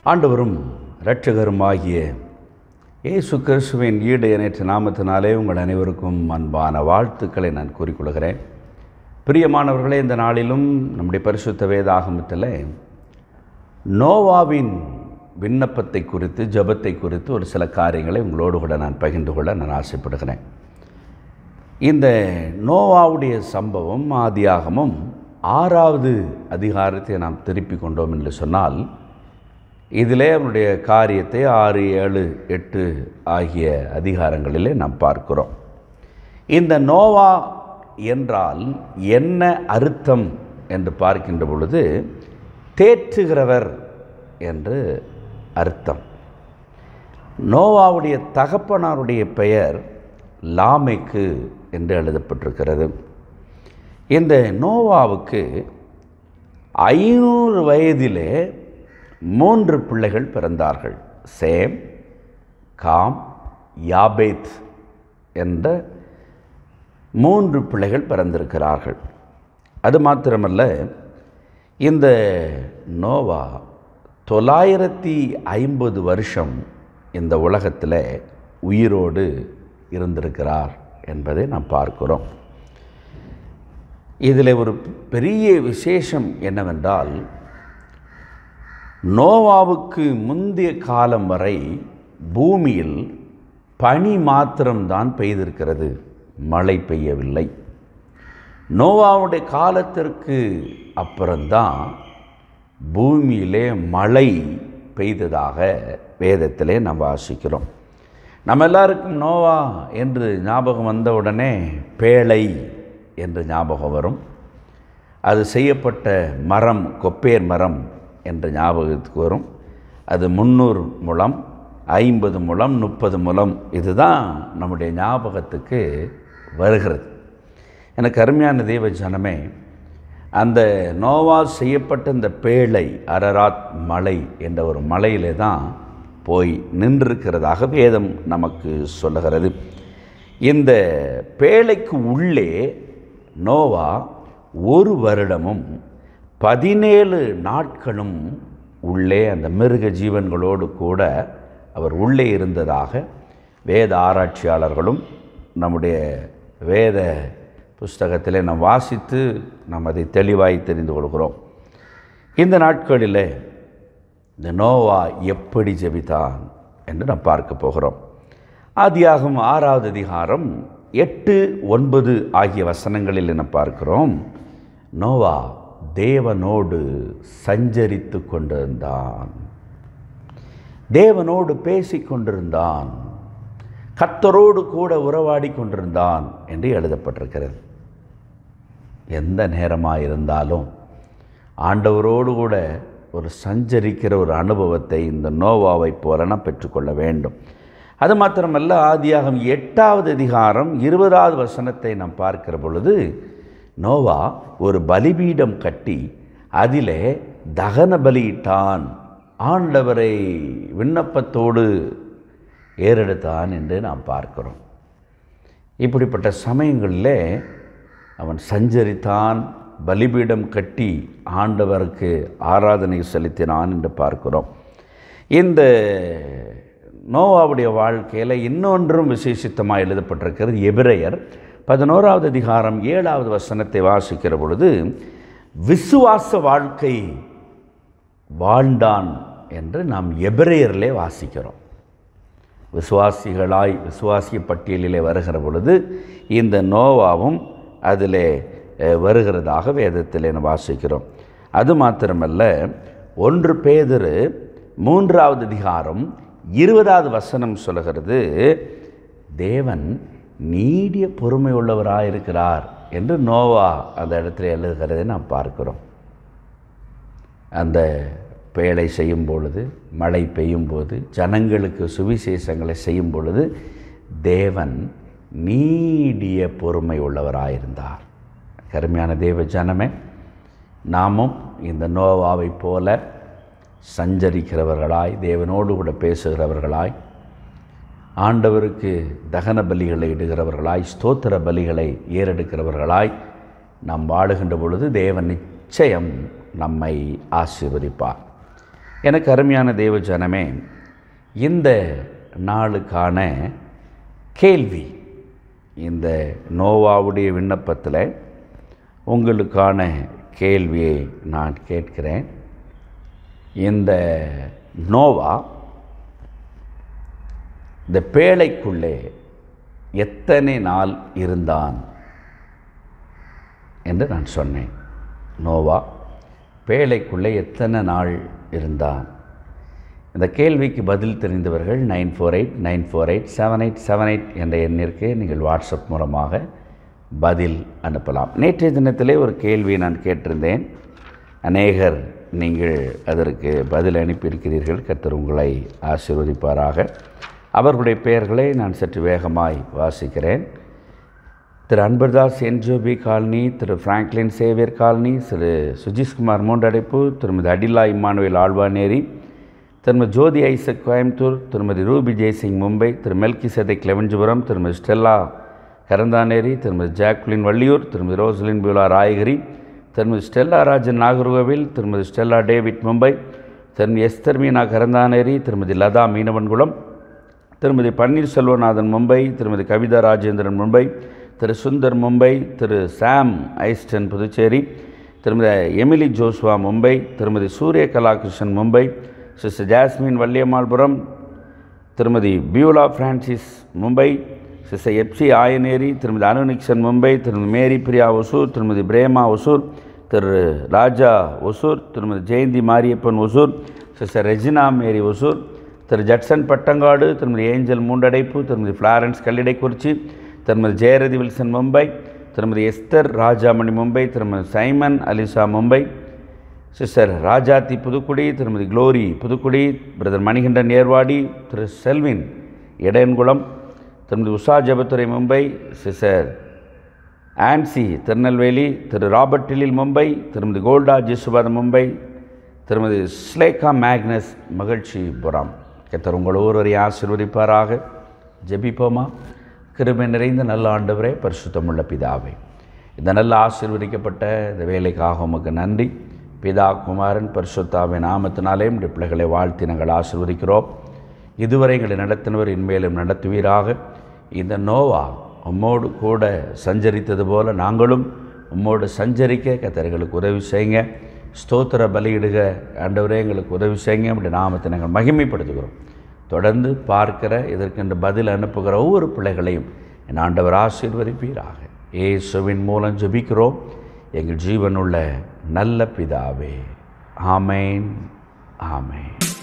ஆண்டவரும் இரட்சகருமாகிய இயேசு கிறிஸ்துவின் ஈடு இணைற்ற நாமத்தினாலே உங்கள் அனைவருக்கும் அன்பான வாழ்த்துக்களை நான் கூறிக்கொள்கிறேன் பிரியமானவர்களே இந்த நாளிலும் நம்முடைய பரிசுத்த வேதாகமத்தில் நோவாவின் விண்ணப்பத்தை குறித்து ஜெபத்தை குறித்து ஒரு சில காரியங்களை உங்களோடு கூட நான் பகிர்ந்து கொள்ள நான் ஆசைப்படுகிறேன் இந்த நோவாவுடைய சம்பவம் ஆதியாகமும் ஆறாவது அதிகாரத்தை நாம் திருப்பி கொண்டோம் என்று சொன்னால் இதிலே அவனுடைய காரியத்தை ஆறு ஏழு எட்டு ஆகிய அதிகாரங்களிலே நாம் பார்க்கிறோம் இந்த நோவா என்றால் என்ன அர்த்தம் என்று பார்க்கின்ற பொழுது தேற்றுகிறவர் என்று அர்த்தம் நோவாவுடைய தகப்பனாருடைய பெயர் லாமைக்கு என்று எழுதப்பட்டிருக்கிறது இந்த நோவாவுக்கு ஐநூறு வயதிலே மூன்று பிள்ளைகள் பிறந்தார்கள் சேம் காம் யாபேத் என்ற மூன்று பிள்ளைகள் பிறந்திருக்கிறார்கள் அது மாத்திரமல்ல இந்த நோவா தொள்ளாயிரத்தி ஐம்பது வருஷம் இந்த உலகத்தில் உயிரோடு இருந்திருக்கிறார் என்பதை நாம் பார்க்கிறோம் இதில் ஒரு பெரிய விசேஷம் என்னவென்றால் நோவாவுக்கு முந்தைய காலம் வரை பூமியில் பனி மாத்திரம்தான் பெய்திருக்கிறது மழை பெய்யவில்லை நோவாவுடைய காலத்திற்கு அப்புறம்தான் பூமியிலே மழை பெய்ததாக வேதத்திலே நாம் வாசிக்கிறோம் நம்ம எல்லாருக்கும் நோவா என்று ஞாபகம் வந்த உடனே பேழை என்று ஞாபகம் வரும் அது செய்யப்பட்ட மரம் கொப்பேர் மரம் என்ற ஞாபகத்துக்கு வரும் அது முந்நூறு முழம் ஐம்பது முழம் முப்பது முழம் இதுதான் நம்முடைய ஞாபகத்துக்கு வருகிறது எனக்கு அருமையான தெய்வ ஜனமே அந்த நோவா செய்யப்பட்ட இந்த பேழை அரராத் மலை என்ற ஒரு மலையிலே தான் போய் நின்றிருக்கிறதாக வேதம் நமக்கு சொல்லுகிறது இந்த பேழைக்கு உள்ளே நோவா ஒரு வருடமும் பதினேழு நாட்களும் உள்ளே அந்த மிருக ஜீவன்களோடு கூட அவர் உள்ளே இருந்ததாக வேத ஆராய்ச்சியாளர்களும் நம்முடைய வேத புஸ்தகத்திலே நாம் வாசித்து நாம் அதை தெளிவாய் தெரிந்து கொள்கிறோம் இந்த நாட்களில் இந்த நோவா எப்படி ஜெபித்தான் என்று நாம் பார்க்க போகிறோம் ஆதியாகும் ஆறாவது அதிகாரம் எட்டு ஒன்பது ஆகிய வசனங்களில் என்ன பார்க்கிறோம் நோவா தேவனோடு சஞ்சரித்து கொண்டிருந்தான் தேவனோடு பேசி கொண்டிருந்தான் கத்தரோடு கூட உறவாடி கொண்டிருந்தான் என்று எழுதப்பட்டிருக்கிறது எந்த நேரமாக இருந்தாலும் ஆண்டவரோடு கூட ஒரு சஞ்சரிக்கிற ஒரு அனுபவத்தை இந்த நோவாவை போல நாம் பெற்றுக்கொள்ள வேண்டும் அது மாத்திரமல்ல ஆதியாகம் எட்டாவது அதிகாரம் இருபதாவது வசனத்தை நாம் பார்க்கிற பொழுது நோவா ஒரு பலிபீடம் கட்டி அதிலே தகன பலியிட்டான் ஆண்டவரை விண்ணப்பத்தோடு ஏறெடுத்தான் என்று நாம் பார்க்கிறோம் இப்படிப்பட்ட சமயங்களில் அவன் சஞ்சரித்தான் பலிபீடம் கட்டி ஆண்டவருக்கு ஆராதனை செலுத்தினான் என்று பார்க்கிறோம் இந்த நோவாவுடைய வாழ்க்கையில் இன்னொன்றும் விசேஷித்தமாக எழுதப்பட்டிருக்கிறது எபிரையர் பதினோராவது அதிகாரம் ஏழாவது வசனத்தை வாசிக்கிற பொழுது விசுவாச வாழ்க்கை வாழ்ந்தான் என்று நாம் எபிரேயரிலே வாசிக்கிறோம் விசுவாசிகளாய் விசுவாசிய பட்டியலிலே வருகிற பொழுது இந்த நோவாவும் அதிலே வருகிறதாக வேதத்திலே வாசிக்கிறோம் அது மாத்திரமல்ல ஒன்று பேதரு மூன்றாவது அதிகாரம் இருபதாவது வசனம் சொல்லுகிறது தேவன் நீடிய பொறுமை உள்ளவராயிருக்கிறார் என்று நோவா அந்த இடத்துல எழுதுகிறதை நாம் பார்க்கிறோம் அந்த பேழை செய்யும் பொழுது மழை பெய்யும் போது ஜனங்களுக்கு சுவிசேஷங்களை செய்யும் பொழுது தேவன் நீடிய பொறுமை உள்ளவராயிருந்தார் கருமையான தேவ ஜனமே நாமும் இந்த நோவாவை போல சஞ்சரிக்கிறவர்களாய் தேவனோடு கூட பேசுகிறவர்களாய் ஆண்டவருக்கு தகன பலிகளை இடுகிறவர்களாய் ஸ்தோத்திர பலிகளை ஏறெடுக்கிறவர்களாய் நாம் வாழுகின்ற பொழுது தேவன் நிச்சயம் நம்மை ஆசீர்வதிப்பார் எனக்கு அருமையான தேவ ஜனமே இந்த நாளுக்கான கேள்வி இந்த நோவாவுடைய விண்ணப்பத்தில் உங்களுக்கான கேள்வியை நான் கேட்கிறேன் இந்த நோவா இந்த பேழைக்குள்ளே எத்தனை நாள் இருந்தான் என்று நான் சொன்னேன் நோவா பேழைக்குள்ளே எத்தனை நாள் இருந்தான் இந்த கேள்விக்கு பதில் தெரிந்தவர்கள் nine four eight nine four eight seven eight seven eight என்ற எண்ணிற்கு நீங்கள் வாட்ஸ்அப் மூலமாக பதில் அனுப்பலாம் நேற்றைய தினத்திலே ஒரு கேள்வியை நான் கேட்டிருந்தேன் அநேகர் நீங்கள் அதற்கு பதில் அனுப்பியிருக்கிறீர்கள் கர்த்தர் உங்களை ஆசீர்வதிப்பாராக அவர்களுடைய பெயர்களை நான் சற்று வேகமாய் வாசிக்கிறேன் திரு அன்பர்தாஸ் என்ஜோபி காலனி திரு ஃப்ராங்க்லின் சேவியர் காலனி திரு சுஜிஷ்குமார் மூன்றடைப்பு திருமதி அடிலா இம்மானுவேல் ஆழ்வானேரி திருமதி ஜோதி ஐசக் கோயம்புத்தூர் திருமதி ரூபி ஜெய்சிங் மும்பை திரு மெல்கி சதை கிளவஞ்சிபுரம் திருமதி ஸ்டெல்லா கரந்தானேரி திருமதி ஜாக்லின் வள்ளியூர் திருமதி ரோசலின் பியூலா ராயகிரி திருமதி ஸ்டெல்லா ராஜன் நாகர்கோவில் திருமதி ஸ்டெல்லா டேவிட் மும்பை திருமதி எஸ்தர் மீனா கரந்தானேரி திருமதி லதா மீனவன்குளம் திருமதி பன்னீர்செல்வநாதன் மும்பை திருமதி கவிதா ராஜேந்திரன் மும்பை திரு சுந்தர் மும்பை திரு சாம் ஐஸ்டன் புதுச்சேரி திருமதி எமிலி ஜோஸ்வா மும்பை திருமதி சூரிய கலாகிருஷ்ணன் மும்பை சிஸ்டர் ஜாஸ்மின் வள்ளியம்மாள்புரம் திருமதி பியூலா பிரான்சிஸ் மும்பை சிஸ்டர் எப்சி ஆயனேரி திருமதி அனுநிக்சன் மும்பை திருமதி மேரி பிரியா ஒசூர் திருமதி பிரேமா ஒசூர் திரு Raja Hosur Thirumathi Jayanthi Mariappan Hosur sister Regina Mary Hosur Thiru Judson Pattangadu Thirumathi Angel மூண்டடைப்பு திருமதி ஃப்ளாரன்ஸ் கல்லிடைக்குறிச்சி திருமதி ஜெயரதி வில்சன் மும்பை திருமதி Esther Rajamani Mumbai Thirumathi Simon Alisa Mumbai sister Rajathi Pudukkudi Thirumathi Glory Pudukkudi brother Manikandan Ervadi Thiru Selvin Idaiyankulam Thirumathi Usha Jabathurai Mumbai sister Ancy Tirunelveli Thiru Robert டிலில் மும்பை திருமதி கோல்டா ஜிசுபாத் மும்பை திருமதி ஸ்லேகா மேக்னஸ் மகிழ்ச்சி புறம் கத்தர் உங்கள் ஒருவரையும் ஆசிர்வதிப்பாராக ஜெபிப்போமா கிருபை நிறைந்த நல்ல ஆண்டவரே பரிசுத்தமுள்ள பிதாவே இந்த நல்ல ஆசீர்வதிக்கப்பட்ட இந்த வேலைக்காக உமக்கு நன்றி பிதா குமாரன் பரிசுத்தாவை நாமத்தினாலே இந்த பிள்ளைகளை வாழ்த்தி நாங்கள் ஆசீர்வதிக்கிறோம் இதுவரை எங்களை நடத்தினவர் இன்மேலும் நடத்துவீராக இந்த நோவா உம்மோடு கூட சஞ்சரித்தது போல நாங்களும் உம்மோடு சஞ்சரிக்க கத்தர்களுக்கு உதவி செய்யுங்க ஸ்தோத்திர பலியிடுக ஆண்டவரே எங்களுக்கு உதவி செய்யுங்க அப்படி நாமத்தை நாங்கள் மகிமைப்படுத்துகிறோம் தொடர்ந்து பார்க்கிற இதற்கென்று பதில் அனுப்புகிற ஒவ்வொரு பிள்ளைகளையும் என் ஆண்டவர் ஆசீர்வதிப்பீராக இயேசுவின் மூலம் ஜெபிக்கிறோம் எங்கள் ஜீவனுள்ள நல்ல பிதாவே ஆமேன் ஆமேன்